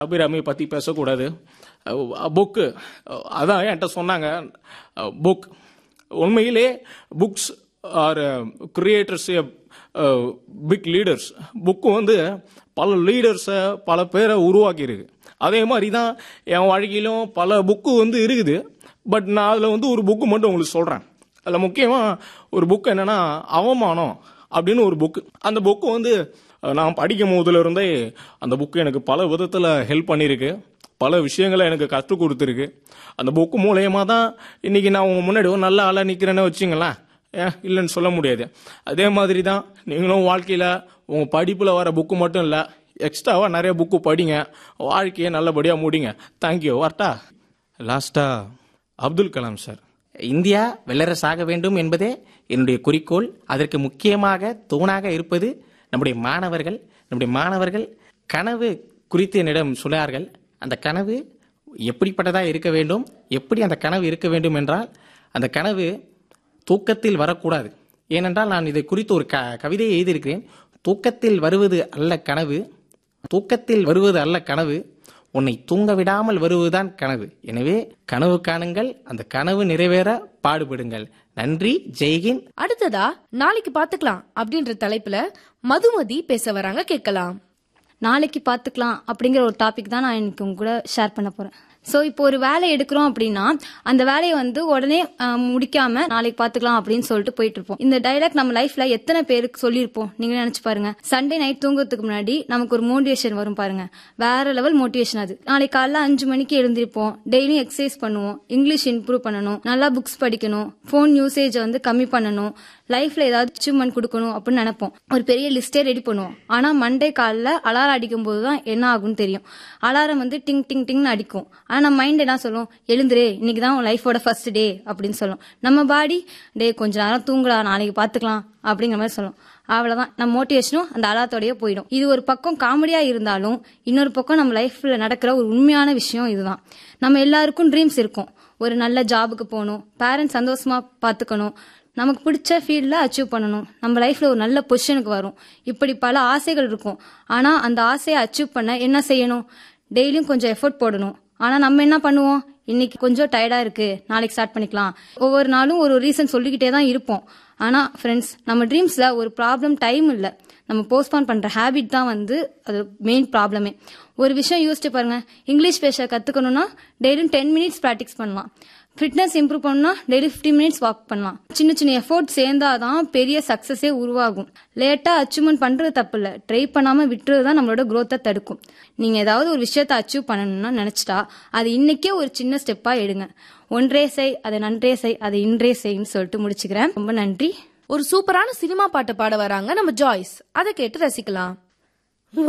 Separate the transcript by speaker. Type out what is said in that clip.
Speaker 1: அபிராமியை பற்றி பேசக்கூடாது புக்கு அதான் என்கிட்ட சொன்னாங்க புக் உண்மையிலே books are creators big leaders book வந்து பல லீடர்ஸை பல பேரை உருவாக்கியிருக்கு அதே மாதிரி தான் என் வாழ்க்கையிலும் பல புக்கு வந்து இருக்குது பட் நான் அதில் வந்து ஒரு புக்கு மட்டும் உங்களுக்கு சொல்கிறேன் அதில் முக்கியமாக ஒரு புக் என்னென்னா அவமானம் அப்படின்னு ஒரு புக்கு அந்த புக்கு வந்து அஹ், நான் படிக்கும் போதுல இருந்தே அந்த புக்கு எனக்கு பல விதத்தில் ஹெல்ப் பண்ணியிருக்கு பல விஷயங்களை எனக்கு கற்றுக் கொடுத்துருக்கு அந்த புக்கு மூலயமா தான் இன்னைக்கு நான் உங்க முன்னாடி ஒரு நல்ல ஆளாக நிற்கிறேன்னு வச்சுங்களேன் ஏன் இல்லைன்னு சொல்ல முடியாது அதே மாதிரி தான் நீங்களும் வாழ்க்கையில் உங்கள் படிப்பில் வர புக்கு மட்டும் இல்லை எக்ஸ்ட்ராவாக நிறைய புக்கு படிங்க வாழ்க்கையை நல்லபடியாக முடிங்க தேங்க்யூ வரட்டா லாஸ்ட்டாக அப்துல் கலாம் சார்
Speaker 2: இந்தியா வல்லரசாக வேண்டும் என்பதே என்னுடைய குறிக்கோள் அதற்கு முக்கியமாக தூணாக இருப்பது நம்முடைய மாணவர்கள் நம்முடைய மாணவர்கள் கனவு குறித்து என்னிடம் சொன்னார்கள் அந்த கனவு எப்படிப்பட்டதாக இருக்க வேண்டும் எப்படி அந்த கனவு இருக்க வேண்டும் என்றால் அந்த கனவு தூக்கத்தில் வரக்கூடாது ஏனென்றால் நான் இதை குறித்து ஒரு க கவிதையை எழுதியிருக்கிறேன் தூக்கத்தில் வருவது அல்ல கனவு தூக்கத்தில் வருவது அல்ல கனவு உன்னை தூங்க விடாமல் வருவதுதான் கனவு எனவே கனவு காணுங்கள் அந்த கனவு நிறைவேற பாடுபடுங்கள் நன்றி ஜெய்ஹிந்த்
Speaker 3: அடுத்ததா நாளைக்கு பாத்துக்கலாம் அப்படின்ற தலைப்புல மதுமதி பேச வராங்க கேட்கலாம்
Speaker 4: நாளைக்கு பார்த்துக்கலாம் அப்படிங்கிற ஒரு டாபிக் தான் நான் இன்னைக்கு உங்க கூட ஷேர் பண்ண போறேன் ஸோ இப்போ ஒரு வேலை எடுக்கிறோம் அப்படின்னா அந்த வேலையை வந்து உடனே அஹ், முடிக்காம நாளைக்கு பார்த்துக்கலாம் அப்படின்னு சொல்லிட்டு போயிட்டு இருப்போம் இந்த டைலாக் நம்ம லைஃப்ல எத்தனை பேருக்கு சொல்லியிருப்போம் நீங்க நினைச்சு பாருங்க சண்டே நைட் தூங்குறதுக்கு முன்னாடி நமக்கு ஒரு மோட்டிவேஷன் வரும் பாருங்க வேற லெவல் மோட்டிவேஷன் அது நாளைக்கு காலைல அஞ்சு மணிக்கு எழுந்திருப்போம் டெய்லியும் எக்ஸசைஸ் பண்ணுவோம் இங்கிலீஷ் இம்ப்ரூவ் பண்ணணும் நல்லா புக்ஸ் படிக்கணும் ஃபோன் யூசேஜை வந்து கம்மி பண்ணணும் லைஃப்ல ஏதாவது அச்சீவ்மெண்ட் கொடுக்கணும் அப்படின்னு நினைப்போம் ஒரு பெரிய லிஸ்டே ரெடி பண்ணுவோம் ஆனா மண்டே காலைல அலாரம் அடிக்கும் போது தான் என்ன ஆகும்னு தெரியும் அலாரம் வந்து டிங் டிங் டிங்னு அடிக்கும் ஆனா நம்ம மைண்ட் என்ன சொல்லும் எழுந்துரு இன்னைக்கு தான் உன் லைஃபோட ஃபர்ஸ்ட் டே அப்படின்னு சொல்லும் நம்ம பாடி டே கொஞ்ச நேரம் தூங்குடா நாளைக்கு பாத்துக்கலாம் அப்படிங்கிற மாதிரி சொல்லும் அவ்வளவுதான் நம்ம மோட்டிவேஷனும் அந்த அலாத்தோடய போயிடும் இது ஒரு பக்கம் காமெடியா இருந்தாலும் இன்னொரு பக்கம் நம்ம லைஃப்ல நடக்கிற ஒரு உண்மையான விஷயம் இதுதான் நம்ம எல்லாருக்கும் ட்ரீம்ஸ் இருக்கும் ஒரு நல்ல ஜாபுக்கு போகணும் பேரண்ட்ஸ் சந்தோஷமா பாத்துக்கணும் நமக்கு பிடிச்ச ஃபீல்டில் அச்சீவ் பண்ணணும் நம்ம லைஃப்ல ஒரு நல்ல பொசிஷனுக்கு வரும் இப்படி பல ஆசைகள் இருக்கும் ஆனா அந்த ஆசையை அச்சீவ் பண்ண என்ன செய்யணும் டெய்லியும் கொஞ்சம் எஃபோர்ட் போடணும் ஆனா நம்ம என்ன பண்ணுவோம் இன்னைக்கு கொஞ்சம் டயர்டா இருக்கு நாளைக்கு ஸ்டார்ட் பண்ணிக்கலாம் ஒவ்வொரு நாளும் ஒரு ரீசன் சொல்லிக்கிட்டே தான் இருப்போம் ஆனா ஃப்ரெண்ட்ஸ் நம்ம ட்ரீம்ஸ்ல ஒரு ப்ராப்ளம் டைம் இல்ல நம்ம போஸ்ட்பான் பண்ற ஹேபிட் தான் வந்து அது மெயின் ப்ராப்ளமே ஒரு விஷயம் யோசிச்சு பாருங்க இங்கிலீஷ் பேச கத்துக்கணும்னா டெய்லியும் டென் மினிட்ஸ் ப்ராக்டிஸ் பண்ணலாம் ஃபிட்னஸ் இம்ப்ரூவ் பண்ணா டெய்லி 15 மினிட்ஸ் வாக் பண்ணலாம் சின்ன சின்ன எஃபோர்ட் சேர்ந்தாதான் பெரிய சக்சஸே உருவாகும் லேட்டா அச்சீவ்மெண்ட் பண்றது தப்பு இல்ல ட்ரை பண்ணாம விட்டுறது தான் நம்மளோட growth-அ தடுக்கும் நீங்க ஏதாவது ஒரு விஷயத்தை அச்சீவ் பண்ணணும்னு நினைச்சிட்டா அது இன்னைக்கே ஒரு சின்ன ஸ்டெப்பா எடுங்க ஒன்றே செய் அதை நன்றே செய் அதை இன்றே செய்ன்னு சொல்லிட்டு முடிச்சுக்கிறேன் ரொம்ப நன்றி
Speaker 3: ஒரு சூப்பரான சினிமா பாட்டு பாட வராங்க நம்ம ஜாய்ஸ் அதை கேட்டு ரசிக்கலாம்